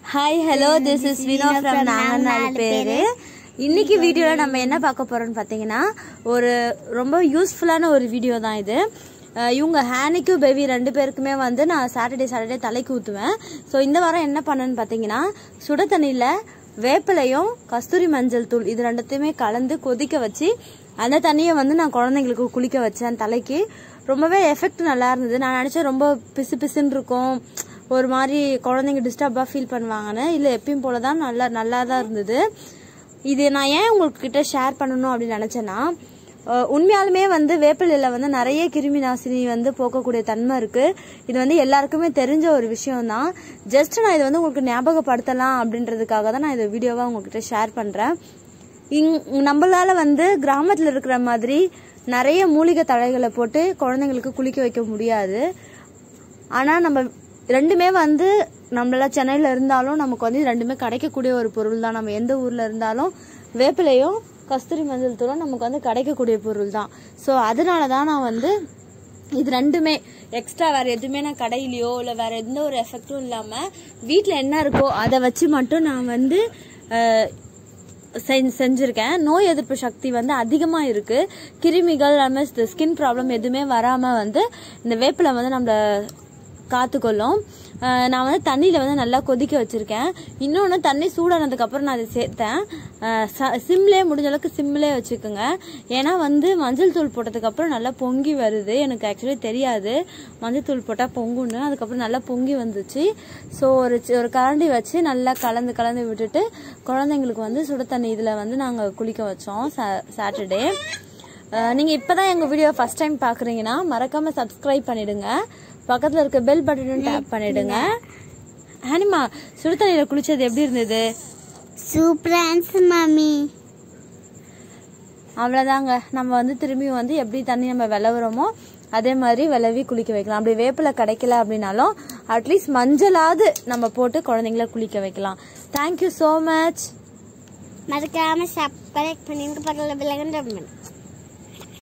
hi hello this is Vino from நாங்க நாலு பேரு இன்னைக்கு வீடியோல நம்ம என்ன பார்க்க போறோம்னு பார்த்தீங்கன்னா ஒரு ரொம்ப யூஸ்ஃபுல்லான ஒரு வீடியோ தான் இது அஹ் இவங்க ஹேனிக்கும் பேபி ரெண்டு பேருக்குமே வந்து நான் சாட்டர்டே சாட்டர்டே தலைக்கு ஊற்றுவேன் ஸோ இந்த வாரம் என்ன பண்ணேன்னு பார்த்தீங்கன்னா சுட தண்ணியில் வேப்பிலையும் கஸ்தூரி மஞ்சள் தூள் இது ரெண்டுத்தையுமே கலந்து கொதிக்க வச்சு அந்த தண்ணியை வந்து நான் குழந்தைங்களுக்கு குளிக்க வச்சேன் தலைக்கு ரொம்பவே எஃபெக்ட் நல்லா இருந்தது நான் நினச்சேன் ரொம்ப பிசு பிசுன்னு இருக்கும் ஒரு மாதிரி குழந்தைங்க டிஸ்டர்பாக ஃபீல் பண்ணுவாங்கன்னு இல்லை எப்பயும் போல தான் நல்லா நல்லா தான் இருந்தது இது நான் ஏன் உங்ககிட்ட ஷேர் பண்ணணும் அப்படின்னு நினச்சேன்னா அஹ், உண்மையாலுமே வந்து வேப்பிலையில் வந்து நிறைய கிருமி நாசினி வந்து போக்கக்கூடிய தன்மை இருக்கு இது வந்து எல்லாருக்குமே தெரிஞ்ச ஒரு விஷயம் தான் ஜஸ்ட் நான் இதை வந்து உங்களுக்கு ஞாபகப்படுத்தலாம் அப்படின்றதுக்காக தான் நான் இதை வீடியோவாக உங்ககிட்ட ஷேர் பண்ணுறேன் இங் நம்மளால வந்து கிராமத்தில் இருக்கிற மாதிரி நிறைய மூலிகை தழைகளை போட்டு குழந்தைங்களுக்கு குளிக்க வைக்க முடியாது ஆனால் நம்ம ரெண்டுமே வந்து நம்மள சென்னையில் இருந்தாலும் நமக்கு வந்து இது ரெண்டுமே கிடைக்கக்கூடிய ஒரு பொருள் தான் நம்ம எந்த ஊரில் இருந்தாலும் வேப்பிலையும் கஸ்தூரி மஞ்சள் தூளும் நமக்கு வந்து கிடைக்கக்கூடிய பொருள் தான் ஸோ அதனால தான் நான் வந்து இது ரெண்டுமே எக்ஸ்ட்ரா வேற எதுவுமே நான் கடையிலையோ இல்லை வேற எந்த ஒரு எஃபெக்டும் இல்லாமல் வீட்டில் என்ன இருக்கோ அதை வச்சு மட்டும் நான் வந்து அஹ், செஞ்- செஞ்சிருக்கேன் நோய் எதிர்ப்பு சக்தி வந்து அதிகமா இருக்கு கிருமிகள் இந்த ஸ்கின் ப்ராப்ளம் எதுவுமே வராம வந்து இந்த வேப்பிலை வந்து நம்மள காத்துக்கொள்ளும் அஹ் நான் வந்து தண்ணியில வந்து நல்லா கொதிக்க வச்சிருக்கேன் இன்னொன்று தண்ணி சூடானதுக்கு அப்புறம் நான் அதை சேர்த்தேன் அஹ் ச- சிம்லே முடிஞ்ச அளவுக்கு சிம்லே வச்சுக்கோங்க ஏன்னா வந்து மஞ்சள் தூள் போட்டதுக்கு அப்புறம் நல்லா பொங்கி வருது எனக்கு ஆக்சுவலி தெரியாது மஞ்சள் தூள் போட்டால் பொங்குன்னு அதுக்கப்புறம் நல்லா பொங்கி வந்துச்சு ஸோ ஒரு சி- ஒரு கரண்டி வச்சு நல்லா கலந்து கலந்து விட்டுட்டு குழந்தைங்களுக்கு வந்து சுடு தண்ணி இதில் வந்து நாங்கள் குளிக்க வச்சோம் சாட்டர்டே நீங்கள் இப்போ தான் எங்கள் வீடியோ ஃபஸ்ட் டைம் பார்க்குறீங்கன்னா மறக்காமல் சப்ஸ்கிரைப் பண்ணிடுங்க பக்கத்தில் இருக்க பெல் பட்டனும் டேப் பண்ணிடுங்க ஹனிமா சுடு தண்ணியில் குளிச்சது எப்படி இருந்தது சூப்பரா இருந்துச்சு மாமி அவ்வளோதாங்க நம்ம வந்து திரும்பி வந்து எப்படி தண்ணி நம்ம விளவுறோமோ அதே மாதிரி விளவி குளிக்க வைக்கலாம் அப்படி வேப்பிலை கிடைக்கல அப்படின்னாலும் அட்லீஸ்ட் மஞ்சளாவது நம்ம போட்டு குழந்தைங்கள குளிக்க வைக்கலாம் தேங்க்யூ ஸோ மச் மறக்காம சப்ஸ்கிரைப் பண்ணிருங்க பக்கத்தில் விலகன்ற